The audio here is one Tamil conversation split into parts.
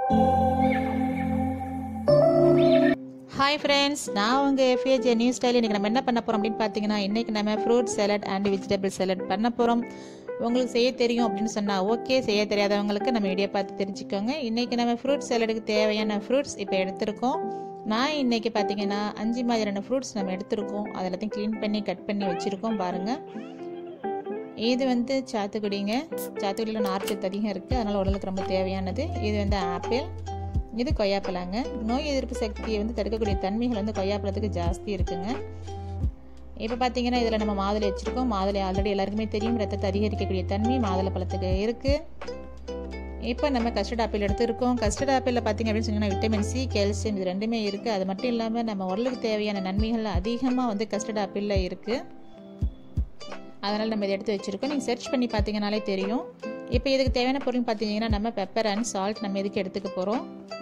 ஹாய் ஃப்ரெண்ட்ஸ் நான் உங்கள் எஃப்ஏஜே நியூ ஸ்டைல் இன்றைக்கி நம்ம என்ன பண்ண போகிறோம் அப்படின்னு பார்த்தீங்கன்னா இன்றைக்கி நம்ம fruit salad and vegetable salad பண்ண போகிறோம் உங்களுக்கு செய்ய தெரியும் அப்படின்னு சொன்னால் ஓகே செய்ய தெரியாதவங்களுக்கு நம்ம வீடியோ பார்த்து தெரிஞ்சுக்கோங்க இன்றைக்கி நம்ம ஃப்ரூட் சாலடுக்கு தேவையான ஃப்ரூட்ஸ் இப்போ எடுத்திருக்கோம் நான் இன்றைக்கி பார்த்தீங்கன்னா அஞ்சு மாதிரியான ஃப்ரூட்ஸ் நம்ம எடுத்திருக்கோம் அது எல்லாத்தையும் க்ளீன் பண்ணி கட் பண்ணி வச்சுருக்கோம் பாருங்கள் இது வந்து சாத்துக்குடிங்க சாத்துக்குடியில் நார்ச்சத்து அதிகம் இருக்குது அதனால் உடலுக்கு ரொம்ப தேவையானது இது வந்து ஆப்பிள் இது கொய்யாப்பழங்க நோய் எதிர்ப்பு சக்தியை வந்து தடுக்கக்கூடிய தன்மைகள் வந்து கொய்யாப்பழத்துக்கு ஜாஸ்தி இருக்குங்க இப்போ பார்த்தீங்கன்னா இதில் நம்ம மாதுளை வச்சுருக்கோம் மாதுளை ஆல்ரெடி எல்லாருக்குமே தெரியும் ரத்தத்தை அதிகரிக்கக்கூடிய தன்மை மாதுளை பழத்துக்கு இருக்குது இப்போ நம்ம கஸ்டர்ட் ஆப்பிள் எடுத்துருக்கோம் கஸ்டர்ட் ஆப்பிளில் பார்த்தீங்க அப்படின்னு சொன்னீங்கன்னா விட்டமின் சி கால்சியம் இது ரெண்டுமே இருக்குது அது மட்டும் இல்லாமல் நம்ம உடலுக்கு தேவையான நன்மைகள் அதிகமாக வந்து கஸ்டர்ட் ஆப்பிளில் இருக்குது அதனால் நம்ம இதை எடுத்து வச்சுருக்கோம் நீங்கள் சர்ச் பண்ணி பார்த்தீங்கனாலே தெரியும் இப்போ இதுக்கு தேவையான பொருள் பார்த்தீங்கன்னா நம்ம பெப்பர் அண்ட் சால்ட் நம்ம இதுக்கு எடுத்துக்க போகிறோம்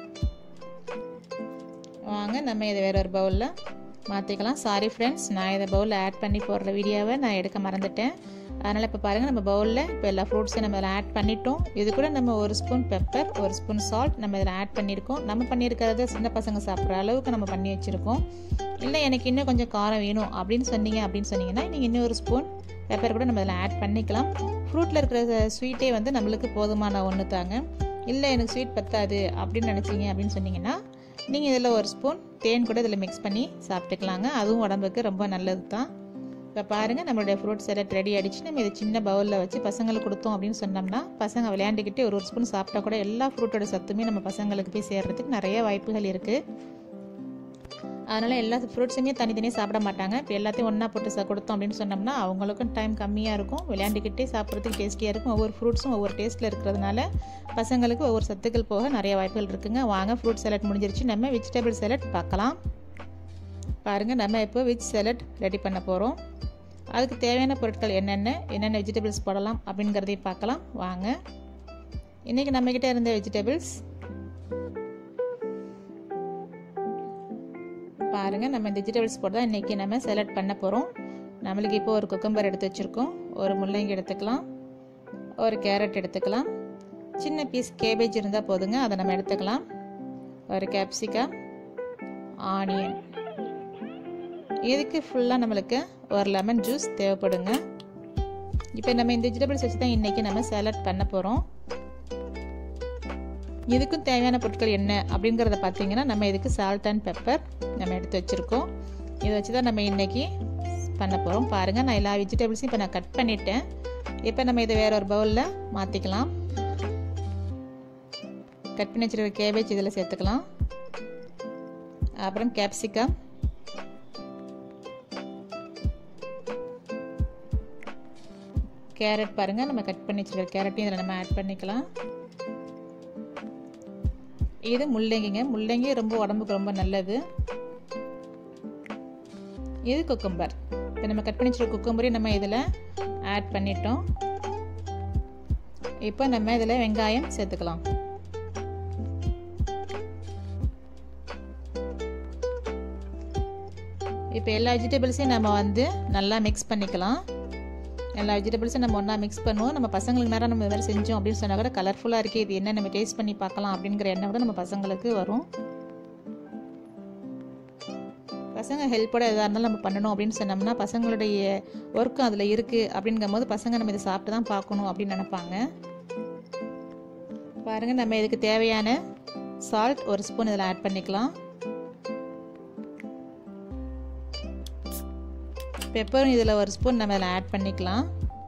வாங்க நம்ம இதை வேற ஒரு பவுலில் மாற்றிக்கலாம் சாரி ஃப்ரெண்ட்ஸ் நான் இதை பவுலில் ஆட் பண்ணி போடுற வீடியோவை நான் எடுக்க மறந்துட்டேன் அதனால் இப்போ பாருங்கள் நம்ம பவுலில் இப்போ எல்லா ஃப்ரூட்ஸையும் நம்ம இதில் ஆட் பண்ணிட்டோம் இது கூட நம்ம ஒரு ஸ்பூன் பெப்பர் ஒரு ஸ்பூன் சால்ட் நம்ம இதில் ஆட் பண்ணியிருக்கோம் நம்ம பண்ணியிருக்கிறத சின்ன பசங்க சாப்பிட்ற அளவுக்கு நம்ம பண்ணி வச்சுருக்கோம் இல்லை எனக்கு இன்னும் கொஞ்சம் காரம் வேணும் அப்படின்னு சொன்னீங்க அப்படின்னு சொன்னீங்கன்னா நீங்கள் இன்னும் ஒரு ஸ்பூன் பெப்பர் கூட நம்ம இதில் ஆட் பண்ணிக்கலாம் ஃப்ரூட்டில் இருக்கிற ஸ்வீட்டே வந்து நம்மளுக்கு போதுமான ஒன்று தாங்க இல்லை எனக்கு ஸ்வீட் பத்தாது அப்படின்னு நினச்சிங்க அப்படின்னு சொன்னீங்கன்னா நீங்கள் இதில் ஒரு ஸ்பூன் தேன் கூட இதில் மிக்ஸ் பண்ணி சாப்பிட்டுக்கலாங்க அதுவும் உடம்புக்கு ரொம்ப நல்லது தான் இப்போ பாருங்கள் நம்மளுடைய ஃப்ரூட் சலட் ரெடி ஆகிடுச்சு நம்ம இதை சின்ன பவுலில் வச்சு பசங்களுக்கு கொடுத்தோம் அப்படின்னு சொன்னோம்னா பசங்க விளையாண்டுக்கிட்டே ஒரு ஒரு ஸ்பூன் சாப்பிட்டா கூட எல்லா ஃப்ரூட்டோட சத்துமே நம்ம பசங்களுக்கு போய் சேர்றதுக்கு நிறைய வாய்ப்புகள் இருக்குது அதனால் எல்லா ஃப்ரூட்ஸுமே தனித்தனியாக சாப்பிட மாட்டாங்க இப்போ எல்லாத்தையும் ஒன்றா போட்டு சா கொடுத்தோம் அப்படின்னு சொன்னோம்னா அவங்களுக்கும் டைம் கம்மியாக இருக்கும் விளையாண்டுக்கிட்டே சாப்பிட்றதுக்கு டேஸ்டியாக இருக்கும் ஒவ்வொரு ஃப்ரூட்ஸும் ஒவ்வொரு டேஸ்ட்டில் இருக்கிறதுனால பசங்களுக்கு ஒவ்வொரு சத்துக்கள் போக நிறைய வாய்ப்புகள் இருக்குங்க வாங்க ஃப்ரூட் சாலட் முடிஞ்சிருச்சு நம்ம வெஜிடபிள் சாலட் பார்க்கலாம் பாருங்கள் நம்ம இப்போ வெஜ் சாலட் ரெடி பண்ண போகிறோம் அதுக்கு தேவையான பொருட்கள் என்னென்ன என்னென்ன வெஜிடபிள்ஸ் போடலாம் அப்படிங்கிறதையும் பார்க்கலாம் வாங்க இன்றைக்கி நம்மக்கிட்ட இருந்த வெஜிடபிள்ஸ் பாருங்கள் நம்ம இந்த வெஜிடபிள்ஸ் போட்டு தான் இன்றைக்கி நம்ம செலக்ட் பண்ண போகிறோம் நம்மளுக்கு இப்போ ஒரு குக்கம்பர் எடுத்து வச்சுருக்கோம் ஒரு முள்ளங்கி எடுத்துக்கலாம் ஒரு கேரட் எடுத்துக்கலாம் சின்ன பீஸ் கேபேஜ் இருந்தால் போதுங்க அதை நம்ம எடுத்துக்கலாம் ஒரு கேப்சிகம் ஆனியன் இதுக்கு ஃபுல்லாக நம்மளுக்கு ஒரு லெமன் ஜூஸ் தேவைப்படுங்க இப்போ நம்ம இந்த வெஜிடபிள்ஸ் வச்சு தான் இன்றைக்கி நம்ம சேலட் பண்ண போகிறோம் இதுக்கும் தேவையான பொருட்கள் என்ன அப்படிங்கிறத பார்த்தீங்கன்னா நம்ம இதுக்கு சால்ட் அண்ட் பெப்பர் நம்ம எடுத்து வச்சுருக்கோம் இதை வச்சு தான் நம்ம இன்றைக்கி பண்ண போகிறோம் பாருங்கள் நான் எல்லா வெஜிடபிள்ஸையும் இப்போ நான் கட் பண்ணிட்டேன் இப்போ நம்ம இதை வேற ஒரு பவுலில் மாற்றிக்கலாம் கட் பண்ணி வச்சுருக்க கேபேஜ் இதில் சேர்த்துக்கலாம் அப்புறம் கேப்சிகம் கேரட் பாருங்கள் நம்ம கட் பண்ணி வச்சுருக்க கேரட்டையும் இதில் நம்ம ஆட் பண்ணிக்கலாம் இது முள்ளங்கிங்க முள்ளங்கி ரொம்ப உடம்புக்கு ரொம்ப நல்லது இது குக்கும்பர் இப்போ நம்ம கட் பண்ணி வச்சுருக்க குக்கும்பரையும் நம்ம இதில் ஆட் பண்ணிட்டோம் இப்போ நம்ம இதில் வெங்காயம் சேர்த்துக்கலாம் இப்போ எல்லா வெஜிடபிள்ஸையும் நம்ம வந்து நல்லா மிக்ஸ் பண்ணிக்கலாம் எல்லா வெஜிடபிள்ஸும் நம்ம ஒன்றா மிக்ஸ் பண்ணுவோம் நம்ம பசங்களுக்கு நேரம் நம்ம இது மாதிரி செஞ்சோம் அப்படின்னு சொன்னால் கூட கலர்ஃபுல்லாக இருக்குது இது என்ன நம்ம டேஸ்ட் பண்ணி பார்க்கலாம் அப்படிங்கிற எண்ணம் கூட நம்ம பசங்களுக்கு வரும் பசங்க ஹெல்ப்போட எதாக இருந்தாலும் நம்ம பண்ணணும் அப்படின்னு சொன்னோம்னா பசங்களுடைய ஒர்க்கும் அதில் இருக்குது அப்படிங்கும் போது பசங்க நம்ம இதை சாப்பிட்டு தான் பார்க்கணும் அப்படின்னு நினைப்பாங்க பாருங்கள் நம்ம இதுக்கு தேவையான சால்ட் ஒரு ஸ்பூன் இதில் ஆட் பண்ணிக்கலாம் பெப்பரும் இதில் ஒரு ஸ்பூன் நம்ம இதில் ஆட் பண்ணிக்கலாம்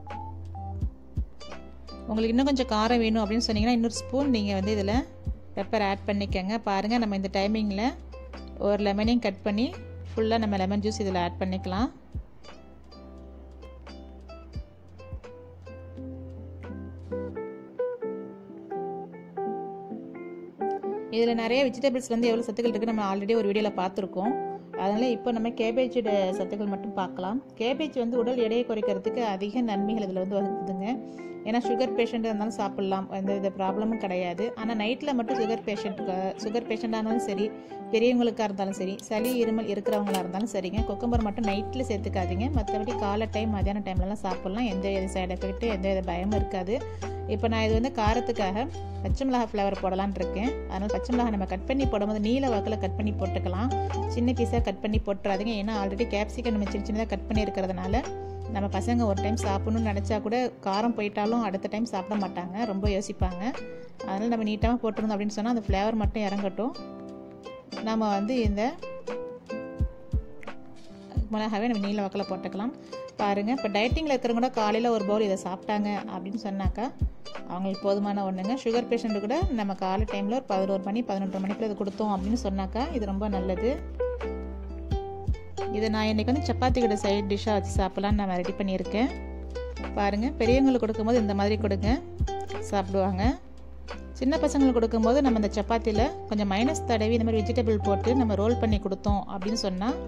உங்களுக்கு இன்னும் கொஞ்சம் காரம் வேணும் அப்படின்னு சொன்னீங்கன்னா இன்னொரு ஸ்பூன் நீங்கள் வந்து இதில் பெப்பர் ஆட் பண்ணிக்கோங்க பாருங்கள் நம்ம இந்த டைமிங்கில் ஒரு லெமனையும் கட் பண்ணி ஃபுல்லாக நம்ம லெமன் ஜூஸ் இதில் ஆட் பண்ணிக்கலாம் இதில் நிறைய வெஜிடபிள்ஸ் வந்து எவ்வளோ சத்துக்கள் இருக்குது நம்ம ஆல்ரெடி ஒரு வீடியோவில் பார்த்துருக்கோம் அதனால் இப்போ நம்ம கேபேஜோட சத்துக்கள் மட்டும் பார்க்கலாம் கேபேஜ் வந்து உடல் எடையை குறைக்கிறதுக்கு அதிக நன்மைகள் இதில் வந்து வகுக்குதுங்க ஏன்னா சுகர் பேஷண்ட்டாக இருந்தாலும் சாப்பிட்லாம் எந்த வித ப்ராப்ளமும் கிடையாது ஆனால் நைட்டில் மட்டும் சுகர் பேஷண்ட்டுக்கு சுகர் பேஷண்ட்டாக இருந்தாலும் சரி பெரியவங்களுக்காக இருந்தாலும் சரி சளி இருமல் இருக்கிறவங்களா இருந்தாலும் சரிங்க கொக்கம்பர் மட்டும் நைட்டில் சேர்த்துக்காதீங்க மற்றபடி காலை டைம் மதியான டைம்லலாம் சாப்பிட்லாம் எந்த வித சைடு எஃபெக்ட்டு எந்த வித பயமும் இருக்காது இப்போ நான் இது வந்து காரத்துக்காக பச்சை மிளகா ஃப்ளேவர் போடலான்னு இருக்கேன் அதனால் பச்சை மிளகா நம்ம கட் பண்ணி போடும்போது நீல வாக்கில் கட் பண்ணி போட்டுக்கலாம் சின்ன பீஸாக கட் பண்ணி போட்டுறாதீங்க ஏன்னா ஆல்ரெடி கேப்சிகம் நம்ம சின்ன சின்னதாக கட் பண்ணி இருக்கிறதுனால நம்ம பசங்க ஒரு டைம் சாப்பிடணும்னு நினச்சா கூட காரம் போயிட்டாலும் அடுத்த டைம் சாப்பிட மாட்டாங்க ரொம்ப யோசிப்பாங்க அதனால் நம்ம நீட்டாக போட்டிருந்தோம் அப்படின்னு சொன்னால் அந்த ஃப்ளேவர் மட்டும் இறங்கட்டும் நம்ம வந்து இந்த மிளகாவே நம்ம நீல வாக்கில் போட்டுக்கலாம் பாருங்கள் இப்போ டயட்டிங்கில் இருக்கிறவங்க கூட காலையில் ஒரு பவுல் இதை சாப்பிட்டாங்க அப்படின்னு சொன்னாக்கா அவங்களுக்கு போதுமான ஒன்றுங்க சுகர் பேஷண்ட்டு கூட நம்ம காலை டைமில் ஒரு பதினோரு மணி பதினொன்றரை மணிக்குள்ள இது கொடுத்தோம் அப்படின்னு சொன்னாக்கா இது ரொம்ப நல்லது இதை நான் இன்றைக்கி வந்து சப்பாத்தி கூட சைட் டிஷ்ஷாக வச்சு சாப்பிட்லான்னு நான் ரெடி பண்ணியிருக்கேன் பாருங்கள் பெரியவங்களுக்கு கொடுக்கும்போது இந்த மாதிரி கொடுங்க சாப்பிடுவாங்க சின்ன பசங்களுக்கு கொடுக்கும்போது நம்ம இந்த சப்பாத்தியில் கொஞ்சம் மைனஸ் தடவி இந்த மாதிரி வெஜிடபிள் போட்டு நம்ம ரோல் பண்ணி கொடுத்தோம் அப்படின்னு சொன்னால்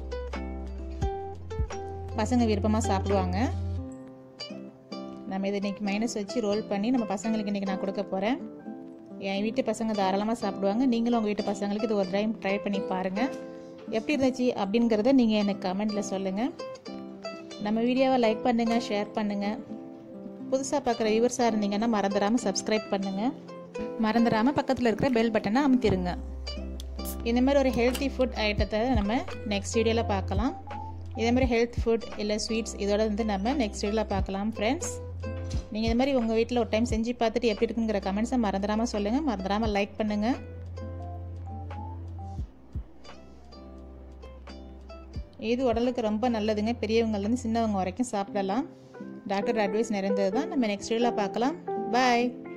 பசங்க விருப்பமாக சாப்பிடுவாங்க நம்ம இதை இன்றைக்கி மைனஸ் வச்சு ரோல் பண்ணி நம்ம பசங்களுக்கு இன்றைக்கி நான் கொடுக்க போகிறேன் என் வீட்டு பசங்க தாராளமாக சாப்பிடுவாங்க நீங்களும் உங்கள் வீட்டு பசங்களுக்கு இது ஒரு டைம் ட்ரை பண்ணி பாருங்கள் எப்படி இருந்துச்சு அப்படிங்கிறத நீங்கள் எனக்கு கமெண்ட்டில் சொல்லுங்கள் நம்ம வீடியோவை லைக் பண்ணுங்கள் ஷேர் பண்ணுங்கள் புதுசாக பார்க்குற வியூவர்ஸாக இருந்தீங்கன்னா மறந்துடாமல் சப்ஸ்கிரைப் பண்ணுங்கள் மறந்துடாமல் பக்கத்தில் இருக்கிற பெல் பட்டனை அமுத்திடுங்க இந்த மாதிரி ஒரு ஹெல்த்தி ஃபுட் ஐட்டத்தை நம்ம நெக்ஸ்ட் வீடியோவில் பார்க்கலாம் இதே மாதிரி ஹெல்த் ஃபுட் இல்லை ஸ்வீட்ஸ் இதோட வந்து நம்ம நெக்ஸ்ட் வீடியோவில் பார்க்கலாம் ஃப்ரெண்ட்ஸ் நீங்கள் இது மாதிரி உங்கள் வீட்டில் ஒரு டைம் செஞ்சு பார்த்துட்டு எப்படி இருக்குங்கிற கமெண்ட்ஸை மறந்துடாமல் சொல்லுங்கள் மறந்துடாமல் லைக் பண்ணுங்கள் இது உடலுக்கு ரொம்ப நல்லதுங்க பெரியவங்கலேருந்து சின்னவங்க வரைக்கும் சாப்பிடலாம் டாக்டர் அட்வைஸ் நிறைந்தது தான் நம்ம நெக்ஸ்ட் வீடியோவில் பார்க்கலாம் பாய்